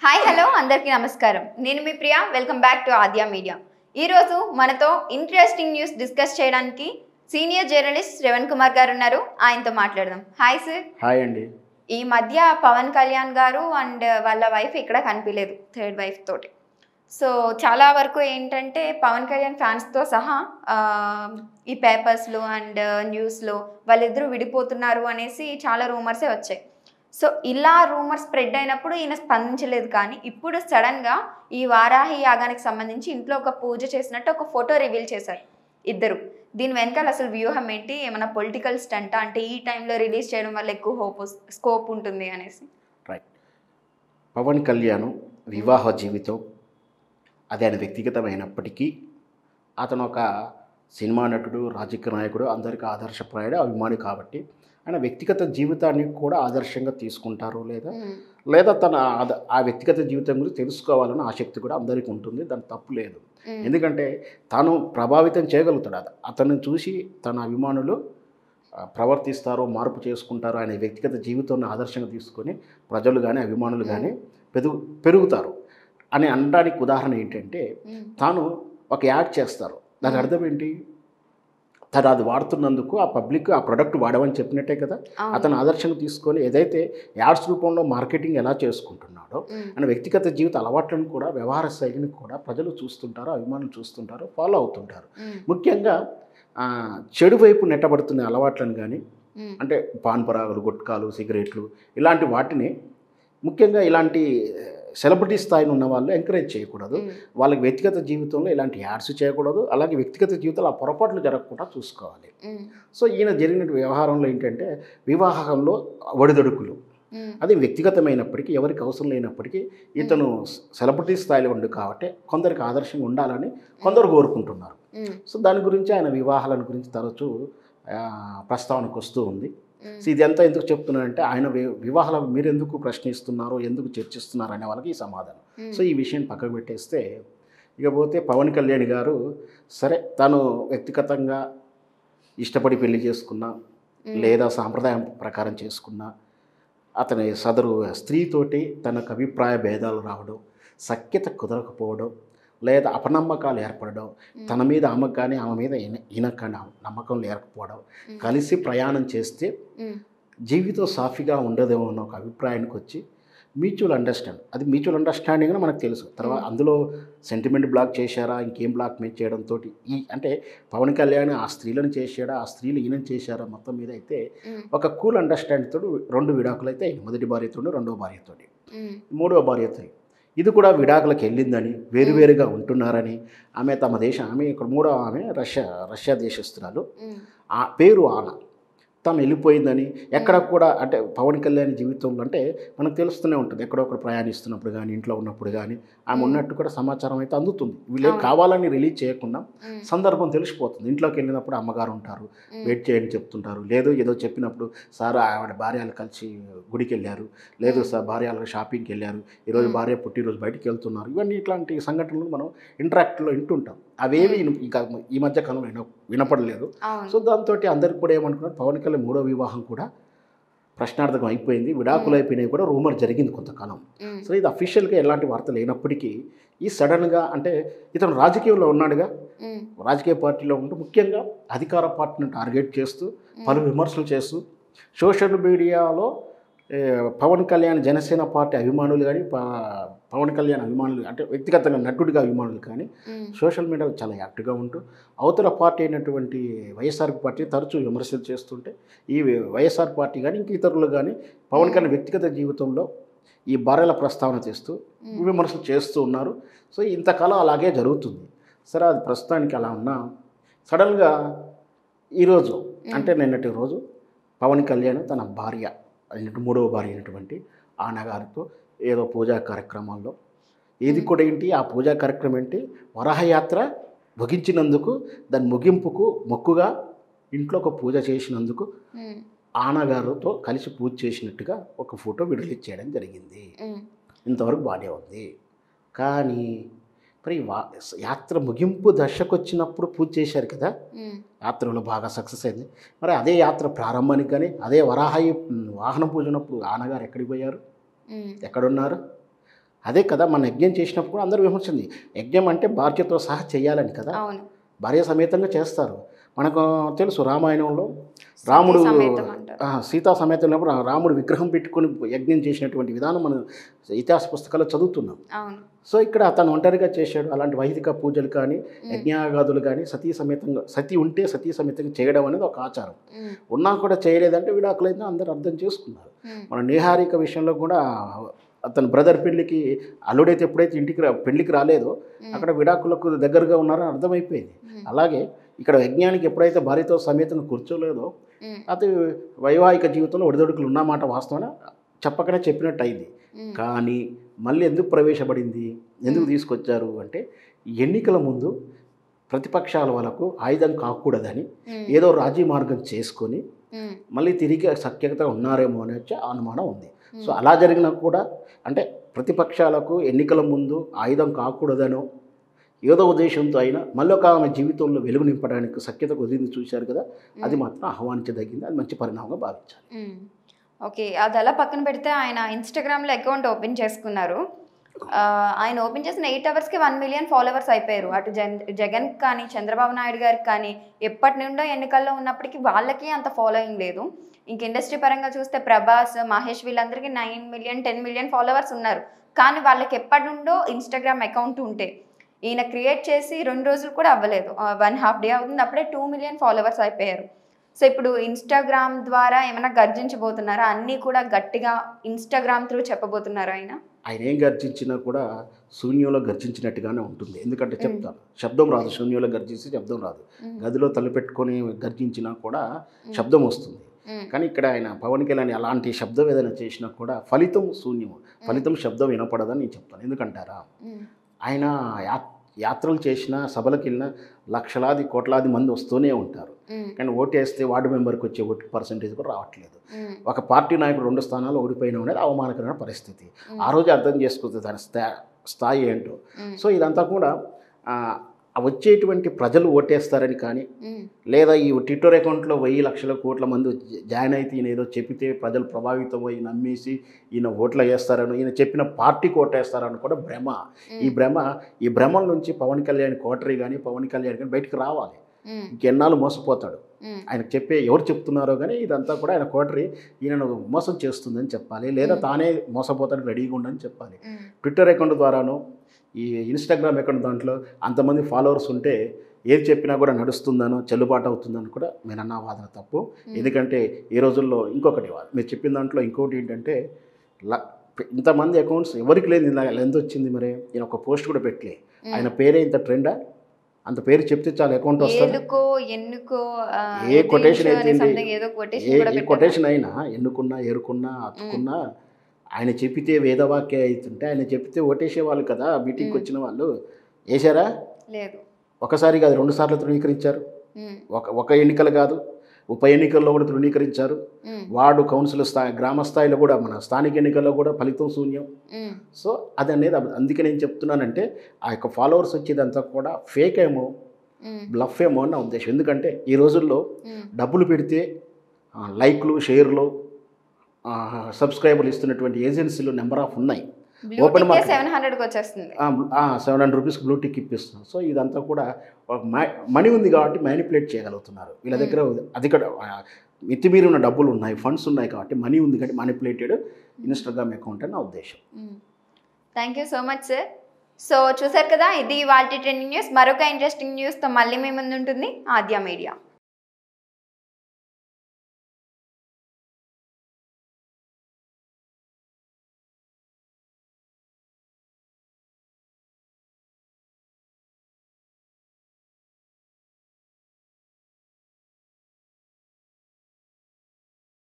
Hi hello అందరికీ నమస్కారం నేను మీ Priya welcome back to Aadya media ఈరోజు మనతో ఇంట్రెస్టింగ్ న్యూస్ డిస్కస్ చేయడానికి సీనియర్ జర్నలిస్ట్ శ్రవణ్ కుమార్ గారు ఉన్నారు ఆయనతో మాట్లాడదాం హాయ్ సార్ హాయ్ అండి ఈ మధ్య పవన్ కళ్యాణ్ గారు అండ్ వాళ్ళ వైఫ్ ఇక్కడ కనిపించలేదు థర్డ్ వైఫ్ తోటి సో చాలా వరకు ఏంటంటే పవన్ కళ్యాణ్ ఫ్యాన్స్తో సహా ఆ, ఈ పేపర్స్లో అండ్ న్యూస్లో వాళ్ళిద్దరూ విడిపోతున్నారు అనేసి చాలా రూమర్సే వచ్చాయి సో ఇలా రూమర్ స్ప్రెడ్ అయినప్పుడు ఈయన స్పందించలేదు కానీ ఇప్పుడు సడన్గా ఈ వారాహి యాగానికి సంబంధించి ఇంట్లో ఒక పూజ చేసినట్టు ఒక ఫోటో రివీల్ చేశారు ఇద్దరు దీని వెనకాల అసలు వ్యూహం ఏంటి ఏమైనా పొలిటికల్ స్టంట్ అంటే ఈ టైంలో రిలీజ్ చేయడం వల్ల ఎక్కువ హోప్ స్కోప్ ఉంటుంది అనేసి రైట్ పవన్ కళ్యాణ్ వివాహ జీవితం అది ఆయన వ్యక్తిగతమైనప్పటికీ అతను ఒక సినిమా నటుడు రాజకీయ నాయకుడు అందరికీ ఆదర్శప్రాయుడు అభిమాని కాబట్టి ఆయన వ్యక్తిగత జీవితాన్ని కూడా ఆదర్శంగా తీసుకుంటారు లేదా లేదా తన ఆద- ఆ వ్యక్తిగత జీవితం గురించి తెలుసుకోవాలన్న ఆసక్తి కూడా అందరికీ ఉంటుంది దాని తప్పు లేదు ఎందుకంటే తాను ప్రభావితం చేయగలుగుతాడు అత- అతన్ని చూసి తన అభిమానులు ఆ, ప్రవర్తిస్తారో మార్పు చేసుకుంటారో ఆయన వ్యక్తిగత జీవితాన్ని ఆదర్శంగా తీసుకొని ప్రజలు కానీ అభిమానులు కానీ పెరుగు పెరుగుతారు అని అనడానికి ఉదాహరణ ఏంటంటే తాను ఒక యాడ్ చేస్తారు దాని అర్థం ఏంటి తను అది వాడుతున్నందుకు ఆ పబ్లిక్ ఆ ప్రొడక్ట్ వాడమని చెప్పినట్టే కదా అతను ఆదర్శంగా తీసుకొని ఏదైతే యాడ్స్ రూపంలో మార్కెటింగ్ ఎలా చేసుకుంటున్నాడో ఆయన వ్యక్తిగత జీవిత అలవాట్లను కూడా వ్యవహార శైలిని కూడా ప్రజలు చూస్తుంటారు అభిమానులు చూస్తుంటారు ఫాలో అవుతుంటారు ముఖ్యంగా ఆ, చెడు వైపు నెట్టబడుతున్న అలవాట్లను కానీ అంటే పాన్ పరాగులు గుట్కాలు సిగరెట్లు ఇలాంటి వాటిని ముఖ్యంగా ఇలాంటి సెలబ్రిటీ స్థాయిలో ఉన్న వాళ్ళు ఎంకరేజ్ చేయకూడదు వాళ్ళకి వ్యక్తిగత జీవితంలో ఇలాంటి యాడ్స్ చేయకూడదు అలాగే వ్యక్తిగత జీవితంలో ఆ పొరపాట్లు జరగకుండా చూసుకోవాలి సో ఈయన జరిగిన వ్యవహారంలో ఏంటంటే వివాహంలో ఒడిదొడుకులు అది వ్యక్తిగతమైనప్పటికీ ఎవరికి అవసరం లేనప్పటికీ ఇతను సెలబ్రిటీ స్థాయిలో ఉండు కాబట్టి కొందరికి ఆదర్శంగా ఉండాలని కొందరు కోరుకుంటున్నారు సో దాని గురించి ఆయన వివాహాలను గురించి తరచూ ఆ, ప్రస్తావనకు వస్తూ ఉంది సో ఇదంతా ఎందుకు చెప్తున్నానంటే ఆయన వి- వివాహాలు మీరు ఎందుకు ప్రశ్నిస్తున్నారు ఎందుకు చర్చిస్తున్నారు అనే వాళ్ళకి ఈ సమాధానం సో ఈ విషయం పక్కకు పెట్టేస్తే ఇకపోతే పవన్ కళ్యాణ్ గారు సరే తను వ్యక్తిగతంగా ఇష్టపడి పెళ్లి చేసుకున్నా లేదా సాంప్రదాయం ప్రకారం చేసుకున్నా అతని సదరు స్త్రీతోటి తనకు అభిప్రాయ భేదాలు రావడం సఖ్యత కుదరకపోవడం లేదా అపనమ్మకాలు ఏర్పడడం తన మీద ఆమెకు కానీ ఆమె మీద ఈయన- ఈయనకు కానీ నమ్మకం లేకపోవడం కలిసి ప్రయాణం చేస్తే జీవితం సాఫీగా ఉండదేమో అన్న ఒక అభిప్రాయానికి వచ్చి మ్యూచువల్ అండర్స్టాండ్ అది మ్యూచువల్ అండర్స్టాండింగ్ అని మనకు తెలుసు తర్వాత అందులో సెంటిమెంట్ బ్లాక్ చేశారా ఇంకేం బ్లాక్ మీద చేయడంతో ఈ అంటే పవన్ కళ్యాణ్ ఆ స్త్రీలను చేశాడా ఆ స్త్రీలు ఈయనని చేశారా మొత్తం మీద అయితే ఒక కూల్ అండర్స్టాండింగ్ తోటి రెండు విడాకులు అయితే అయ్యాయి. మొదటి భార్యతోటి రెండవ భార్యతోటి మూడవ భార్యతో ఇది కూడా విడాకులకు వెళ్ళిందని వేరువేరుగా ఉంటున్నారని ఆమె తమ దేశం ఆమె ఇక్కడ మూడవ ఆమె రష్యా రష్యా దేశస్తురాలు ఆ పేరు ఆన తను వెళ్ళిపోయిందని ఎక్కడ కూడా అంటే పవన్ కళ్యాణ్ జీవితంలో అంటే మనకు తెలుస్తూనే ఉంటుంది ఎక్కడొక్కడ ప్రయాణిస్తున్నప్పుడు కానీ ఇంట్లో ఉన్నప్పుడు కానీ ఆమె ఉన్నట్టు కూడా సమాచారం అయితే అందుతుంది వీళ్ళు అవును. కావాలని రిలీజ్ చేయకుండా సందర్భం తెలిసిపోతుంది ఇంట్లోకి వెళ్ళినప్పుడు అమ్మగారు ఉంటారు వెయిట్ చేయని చెప్తుంటారు లేదు ఏదో చెప్పినప్పుడు సార్ ఆవిడ భార్యలు కలిసి గుడికి వెళ్ళారు లేదు సార్ భార్యలు షాపింగ్కి వెళ్ళారు ఈరోజు మ్మ్. భార్య పుట్టినరోజు బయటికి వెళ్తున్నారు ఇవన్నీ ఇట్లాంటి సంఘటనలు మనం ఇంటరాక్ట్లో వింటుంటాం అవేవి ఇన్- ఇంకా ఈ మధ్య కాలంలో విన వినపడలేదు సో అవును దాంతో అందరికి కూడా ఏమనుకున్నారు పవన్ కళ్యాణ్ మూడో వివాహం కూడా ప్రశ్నార్థకం అయిపోయింది విడాకులు అయిపోయినాయి కూడా రూమర్ జరిగింది కొంతకాలం ఉమ్, సో ఇది అఫీషియల్గా ఎలాంటి వార్త లేనప్పటికీ ఈ సడన్గా అంటే ఇతను రాజకీయంలో ఉన్నాడుగా ఉమ్, రాజకీయ పార్టీలో ఉంటూ ముఖ్యంగా అధికార పార్టీని టార్గెట్ చేస్తూ పలు విమర్శలు చేస్తూ సోషల్ మీడియాలో ఏ, పవన్ కళ్యాణ్ జనసేన పార్టీ అభిమానులు కానీ ప- పవన్ కళ్యాణ్ అభిమానులు అంటే వ్యక్తిగతంగా నటుడిగా అభిమానులు కానీ ఉమ్, సోషల్ మీడియాలో చాలా యాక్టివ్గా ఉంటూ అవతల పార్టీ అయినటువంటి వైఎస్ఆర్ పార్టీ తరచూ విమర్శలు చేస్తుంటే ఈ వైఎస్ఆర్ పార్టీ కానీ ఇంక ఇతరులు కానీ పవన్ కళ్యాణ్ వ్యక్తిగత జీవితంలో ఈ భార్యల ప్రస్తావన చేస్తూ ఉమ్, విమర్శలు చేస్తూ ఉన్నారు సో ఇంతకాలం అలాగే జరుగుతుంది సరే అది ప్రస్తుతానికి అలా ఉన్నా సడన్గా ఈరోజు అంటే నిన్నటి రోజు పవన్ కళ్యాణ్ తన భార్య అయినటువంటి మూడవ భార్య అయినటువంటి ఆనగారితో ఏదో పూజా కార్యక్రమాల్లో ఏది కూడా ఏంటి ఆ పూజా కార్యక్రమం ఏంటి వరాహయాత్ర ముగించినందుకు దాని ముగింపుకు మొక్కుగా ఇంట్లో ఒక పూజ చేసినందుకు ఉమ్, ఆనగారితో కలిసి పూజ చేసినట్టుగా ఒక ఫోటో విడుదల చేయడం జరిగింది ఉమ్, ఇంతవరకు బాగానే ఉంది కానీ మరి వా యాత్ర ముగింపు దశకు వచ్చినప్పుడు పూజ చేశారు కదా ఉమ్, యాత్రలో బాగా సక్సెస్ అయింది మరి అదే యాత్ర ప్రారంభానికి కానీ అదే వరాహి వాహన పూజ ఉన్నప్పుడు ఆనగారు ఎక్కడికి పోయారు ఉమ్, ఎక్కడున్నారు అదే కదా మన యజ్ఞం చేసినప్పుడు కూడా అందరూ విమర్శింది యజ్ఞం అంటే భార్యతో సహా చేయాలని కదా అవును భార్య సమేతంగా చేస్తారు మనకు తెలుసు రామాయణంలో రాముడు సమేతం అంటారు. ఆ, సీతా సమేతంలో రాముడు విగ్రహం పెట్టుకొని యజ్ఞం చేసినటువంటి విధానం మనం ఇతిహాస పుస్తకాల్లో చదువుతున్నాం అవును సో ఇక్కడ అతను ఒంటరిగా చేశాడు అలాంటి వైదిక పూజలు కానీ యజ్ఞాగాదులు కానీ సతీ సమేతంగా సతీ ఉంటే సతీ సమేతంగా చేయడం అనేది ఒక ఆచారం ఉమ్, ఉన్నా కూడా చేయలేదంటే విడాకులైతే అందరూ అర్థం చేసుకున్నారు ఉమ్, మన నిహారిక విషయంలో కూడా అతని బ్రదర్ పెళ్ళికి అల్లుడైతే ఎప్పుడైతే ఇంటికి రా పెళ్ళికి రాలేదో అక్కడ విడాకులకు దగ్గరగా ఉన్నారో అర్థమైపోయింది ఉమ్, అలాగే ఇక్కడ యజ్ఞానికి ఎప్పుడైతే భార్యతో సమేతంగా కూర్చోలేదో ఉమ్, అది వైవాహిక జీవితంలో ఒడిదొడుకులు ఉన్నమాట వాస్తవన చెప్పకనే చెప్పినట్టు అయింది ఉమ్, కానీ మళ్ళీ ఎందుకు ప్రవేశపడింది ఎందుకు తీసుకొచ్చారు అంటే ఎన్నికల ముందు ప్రతిపక్షాల వాళ్ళకు ఆయుధం కాకూడదని ఉమ్, ఏదో రాజీ మార్గం చేసుకొని ఉమ్, మళ్ళీ తిరిగి సఖ్యత ఉన్నారేమో అనే వచ్చే అనుమానం ఉంది సో అలా జరిగినా కూడా అంటే ప్రతిపక్షాలకు ఎన్నికల ముందు ఆయుధం కాకూడదనో ఏదో ఉద్దేశంతో అయినా మళ్ళీ ఒక ఆమె జీవితంలో వెలుగు నింపడానికి సఖ్యత కుదిరింది చూశారు కదా అది మాత్రం ఆహ్వానించదగింది అది మంచి పరిణామంగా భావించాలి మ్మ్. ఓకే అది అలా పక్కన పెడితే ఆయన ఇన్స్టాగ్రామ్లో అకౌంట్ ఓపెన్ చేసుకున్నారు ఆ, ఆయన ఓపెన్ చేసిన ఎయిట్ అవర్స్కి వన్ మిలియన్ ఫాలోవర్స్ అయిపోయారు అటు జన్ జగన్ కానీ చంద్రబాబు నాయుడు గారికి కానీ ఎప్పటి నుండో ఎన్నికల్లో ఉన్నప్పటికీ వాళ్ళకి అంత ఫాలోయింగ్ లేదు ఇంక ఇండస్ట్రీ పరంగా చూస్తే ప్రభాస్ మహేష్ వీళ్ళందరికీ nine million ten million followers ఉన్నారు కానీ వాళ్ళకి ఎప్పటి నుండో ఇన్స్టాగ్రామ్ అకౌంట్ ఉంటే ఈయన క్రియేట్ చేసి రెండు రోజులు కూడా అవ్వలేదు వన్ హాఫ్ డే అవుతుంది అప్పుడే టూ మిలియన్ ఫాలోవర్స్ అయిపోయారు సో ఇప్పుడు ఇన్స్టాగ్రామ్ ద్వారా ఏమైనా గర్జించబోతున్నారా అన్నీ కూడా గట్టిగా ఇన్స్టాగ్రామ్ త్రూ చెప్పబోతున్నారా ఆయన ఆయన ఏం గర్జించినా కూడా శూన్యంలో గర్జించినట్టుగానే ఉంటుంది ఎందుకంటే చెప్తాను శబ్దం రాదు శూన్యంలో గర్జిస్తే శబ్దం రాదు మ్మ్. గదిలో తలపెట్టుకొని గర్జించినా కూడా శబ్దం వస్తుంది మ్మ్. కానీ ఇక్కడ ఆయన పవన్ కళ్యాణ్ అలాంటి శబ్దం ఏదైనా చేసినా కూడా ఫలితం శూన్యం ఫలితం శబ్దం వినపడదని నేను చెప్తాను ఎందుకంటారా మ్మ్. ఆయన యా యాత్రలు చేసినా సభలకు వెళ్ళినా లక్షలాది కోట్లాది మంది వస్తూనే ఉంటారు మ్మ్. కానీ ఓటు వేస్తే వార్డు మెంబర్కి వచ్చే ఓటు పర్సంటేజ్ కూడా రావట్లేదు మ్మ్. ఒక పార్టీ నాయకుడు రెండు స్థానాలు ఓడిపోయిన అనేది అవమానకరమైన పరిస్థితి ఆ రోజు అర్థం చేసుకుంటుంది దాని స్థా స్థాయి ఏంటో మ్మ్. సో ఇదంతా కూడా ఆ, ఆ వచ్చేటువంటి ప్రజలు ఓటేస్తారని కానీ మ్మ్. లేదా ఈ ట్విట్టర్ అకౌంట్లో వెయ్యి లక్షల కోట్ల మంది జ- జాయిన్ అయితే ఈయన ఏదో చెబితే ప్రజలు ప్రభావితం అయ్యి నమ్మేసి ఈయన ఓట్లు వేస్తారని ఈయన చెప్పిన పార్టీకి ఓటేస్తారని కూడా భ్రమ ఈ భ్రమ ఈ భ్రమల నుంచి పవన్ కళ్యాణ్ కోటరీ కానీ పవన్ కళ్యాణ్ కానీ బయటకు రావాలి మ్మ్. ఇంకెన్నాళ్ళు మోసపోతాడు మ్మ్. ఆయనకు చెప్పే ఎవరు చెప్తున్నారో కానీ ఇదంతా కూడా ఆయన కోటరీ ఈయనను మోసం చేస్తుందని చెప్పాలి లేదా తానే మోసపోతాడు రెడీగా ఉండని చెప్పాలి మ్మ్. ట్విట్టర్ అకౌంట్ ద్వారాను ఈ ఇన్స్టాగ్రామ్ అకౌంట్ దాంట్లో అంతమంది ఫాలోవర్స్ ఉంటే ఏది చెప్పినా కూడా నడుస్తుందనో చెల్లుబాటు అవుతుందని కూడా మీరు అన్న వాదన తప్పు ఎందుకంటే ఈ రోజుల్లో ఇంకొకటి వా- మీరు చెప్పిన దాంట్లో ఇంకొకటి ఏంటంటే ల- ఇంతమంది అకౌంట్స్ ఎవరికి లేదు ఇలా ఎంత వచ్చింది మరి ఈయన ఒక పోస్ట్ కూడా పెట్టలే ఆయన పేరే ఇంత ట్రెండా అంత పేరు చెప్తే చాలా అకౌంట్ వస్తుంది ఏలుకో ఎన్నుకో ఆ, ఏ quotation ఎదిరించు అని అయితే something ఏదో ఏ కొటేషన్ కూడా ఏ పెట్టారు. కొటేషన్ అయినా ఎన్నుకున్నా ఏరుకున్నా అతుకున్నా ఆయన చెప్పితే వేదవాక్య అవుతుంటే ఆయన చెప్తే ఓటేసే వాళ్ళు కదా మీటింగ్కి వచ్చిన వాళ్ళు వేశారా లేదు ఒకసారి కాదు రెండు సార్లు తృణీకరించారు మ్మ్. ఒక ఒక ఎన్నికలు కాదు ఉప ఎన్నికల్లో కూడా తృణీకరించారు మ్మ్. వార్డు కౌన్సిల్ స్థాయి గ్రామ స్థాయిలో కూడా మన స్థానిక ఎన్నికల్లో కూడా ఫలితం శూన్యం మ్మ్. సో అది అనేది అబ్- అందుకే నేను చెప్తున్నానంటే ఆ యొక్క ఫాలోవర్స్ వచ్చేదంతా కూడా ఫేక్ ఏమో మ్మ్. బ్లఫ్ ఏమో అని నా ఉద్దేశం ఎందుకంటే ఈ రోజుల్లో మ్మ్. డబ్బులు పెడితే ఆ, లైక్లు షేర్లు ఆ, సబ్స్క్రైబర్లు ఇస్తున్నటువంటి ఏజెన్సీలు నెంబర్ ఆఫ్ ఉన్నాయి బ్లూ Open టిక్కే market. సెవెన్ హండ్రెడ్కి వచ్చేస్తుంది seven hundred rupees blue tick ఇప్పిస్తున్నాం సో ఇదంతా కూడా ఒక మనీ ఉంది కాబట్టి మ్యానిపులేట్ చేయగలుగుతున్నారు వీళ్ళ దగ్గర అధిక ఆ, మితిమీరి ఉన్న డబ్బులు ఉన్నాయి ఫండ్స్ ఉన్నాయి కాబట్టి మనీ ఉంది కాబట్టి మ్యానిపులేటెడ్ ఇన్స్టాగ్రామ్ అకౌంట్ అని నా ఉద్దేశం thank you so much sir so చూసారు కదా ఇది వాళ్ళ ట్రెండింగ్ న్యూస్ మరొక ఇంట్రెస్టింగ్ న్యూస్తో మళ్ళీ మీ ముందు ఉంటుంది ఆద్య మీడియా